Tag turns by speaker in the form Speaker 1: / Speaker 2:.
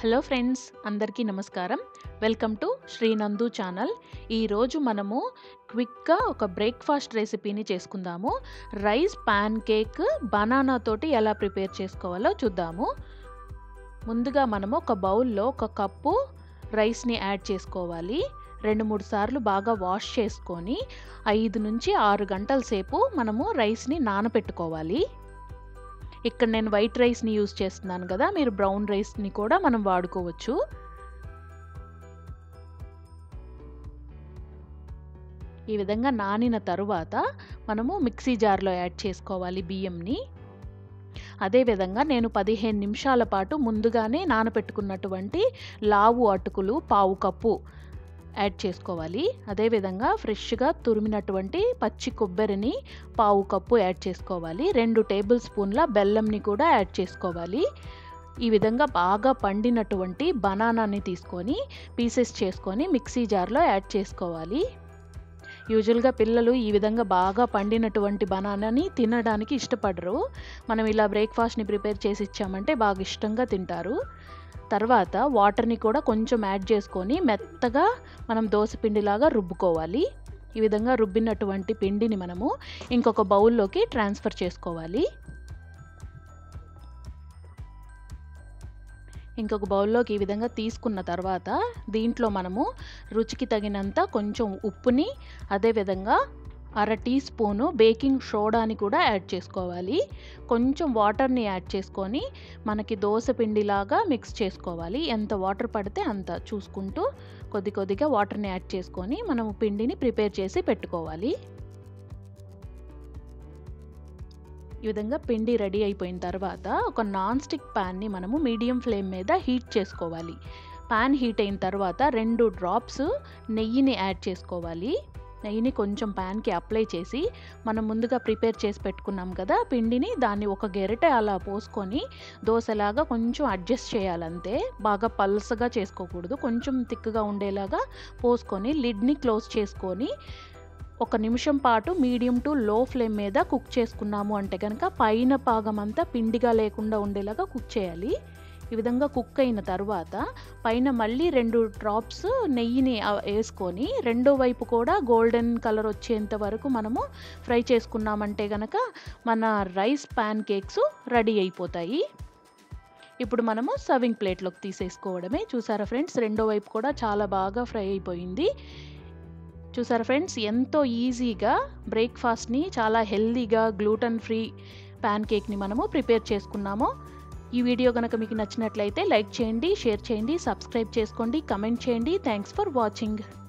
Speaker 1: hello friends అందరికీ నమస్కారం welcome to శ్రీనందు channel ఈరోజు మనము క్విక్గా ఒక బ్రేక్ఫాస్ట్ రెసిపీని చేసుకుందాము రైస్ ప్యాన్ కేక్ బనానా తోటి ఎలా ప్రిపేర్ చేసుకోవాలో చూద్దాము ముందుగా మనము ఒక బౌల్లో ఒక కప్పు రైస్ని యాడ్ చేసుకోవాలి రెండు మూడు సార్లు బాగా వాష్ చేసుకొని ఐదు నుంచి ఆరు గంటల సేపు మనము రైస్ని నానబెట్టుకోవాలి ఇక్కడ నేను వైట్ రైస్ని యూజ్ చేస్తున్నాను కదా మీరు బ్రౌన్ రైస్ని కూడా మనం వాడుకోవచ్చు ఈ విధంగా నానిన తరువాత మనము మిక్సీ జార్లో యాడ్ చేసుకోవాలి బియ్యంని అదేవిధంగా నేను పదిహేను నిమిషాల పాటు ముందుగానే నానబెట్టుకున్నటువంటి లావు అటుకులు పావు కప్పు యాడ్ చేసుకోవాలి అదేవిధంగా ఫ్రెష్గా తురిమినటువంటి పచ్చి కొబ్బరిని పావు కప్పు యాడ్ చేసుకోవాలి రెండు టేబుల్ స్పూన్ల బెల్లంని కూడా యాడ్ చేసుకోవాలి ఈ విధంగా బాగా పండినటువంటి బనానాని తీసుకొని పీసెస్ చేసుకొని మిక్సీ జార్లో యాడ్ చేసుకోవాలి యూజువల్గా పిల్లలు ఈ విధంగా బాగా పండినటువంటి బనానాని తినడానికి ఇష్టపడరు మనం ఇలా బ్రేక్ఫాస్ట్ని ప్రిపేర్ చేసి ఇచ్చామంటే బాగా ఇష్టంగా తింటారు తర్వాత వాటర్ని కూడా కొంచెం యాడ్ చేసుకొని మెత్తగా మనం దోశ పిండిలాగా రుబ్బుకోవాలి ఈ విధంగా రుబ్బినటువంటి పిండిని మనము ఇంకొక బౌల్లోకి ట్రాన్స్ఫర్ చేసుకోవాలి ఇంకొక బౌల్లోకి ఈ విధంగా తీసుకున్న తర్వాత దీంట్లో మనము రుచికి తగినంత కొంచెం ఉప్పుని అదేవిధంగా అర టీ స్పూను బేకింగ్ సోడాని కూడా యాడ్ చేసుకోవాలి కొంచెం వాటర్ని యాడ్ చేసుకొని మనకి దోశ పిండిలాగా మిక్స్ చేసుకోవాలి ఎంత వాటర్ పడితే అంత చూసుకుంటూ కొద్ది కొద్దిగా వాటర్ని యాడ్ చేసుకొని మనము పిండిని ప్రిపేర్ చేసి పెట్టుకోవాలి ఈ విధంగా పిండి రెడీ అయిపోయిన తర్వాత ఒక నాన్ స్టిక్ ప్యాన్ని మనము మీడియం ఫ్లేమ్ మీద హీట్ చేసుకోవాలి ప్యాన్ హీట్ అయిన తర్వాత రెండు డ్రాప్స్ నెయ్యిని యాడ్ చేసుకోవాలి నెయ్యిని కొంచెం ప్యాన్కి అప్లై చేసి మనం ముందుగా ప్రిపేర్ చేసి పెట్టుకున్నాం కదా పిండిని దాన్ని ఒక గెరటె అలా పోసుకొని దోశలాగా కొంచెం అడ్జస్ట్ చేయాలంతే బాగా పల్సగా చేసుకోకూడదు కొంచెం తిక్కుగా ఉండేలాగా పోసుకొని లిడ్ని క్లోజ్ చేసుకొని ఒక నిమిషం పాటు మీడియం టు లో ఫ్లేమ్ మీద కుక్ చేసుకున్నాము అంటే కనుక పైన పాగం అంతా పిండిగా లేకుండా ఉండేలాగా కుక్ చేయాలి ఈ విధంగా కుక్ అయిన తర్వాత పైన మళ్ళీ రెండు డ్రాప్స్ నెయ్యిని వేసుకొని రెండో వైపు కూడా గోల్డెన్ కలర్ వచ్చేంత వరకు మనము ఫ్రై చేసుకున్నామంటే కనుక మన రైస్ ప్యాన్ కేక్స్ రెడీ అయిపోతాయి ఇప్పుడు మనము సర్వింగ్ ప్లేట్లోకి తీసేసుకోవడమే చూసారా ఫ్రెండ్స్ రెండో వైపు కూడా చాలా బాగా ఫ్రై అయిపోయింది చూసారా ఫ్రెండ్స్ ఎంతో ఈజీగా బ్రేక్ఫాస్ట్ని చాలా హెల్తీగా గ్లూటన్ ఫ్రీ ప్యాన్ కేక్ని మనము ప్రిపేర్ చేసుకున్నాము ఈ వీడియో కనుక మీకు నచ్చినట్లయితే లైక్ చేయండి షేర్ చేయండి సబ్స్క్రైబ్ చేసుకోండి కమెంట్ చేయండి థ్యాంక్స్ ఫర్ వాచింగ్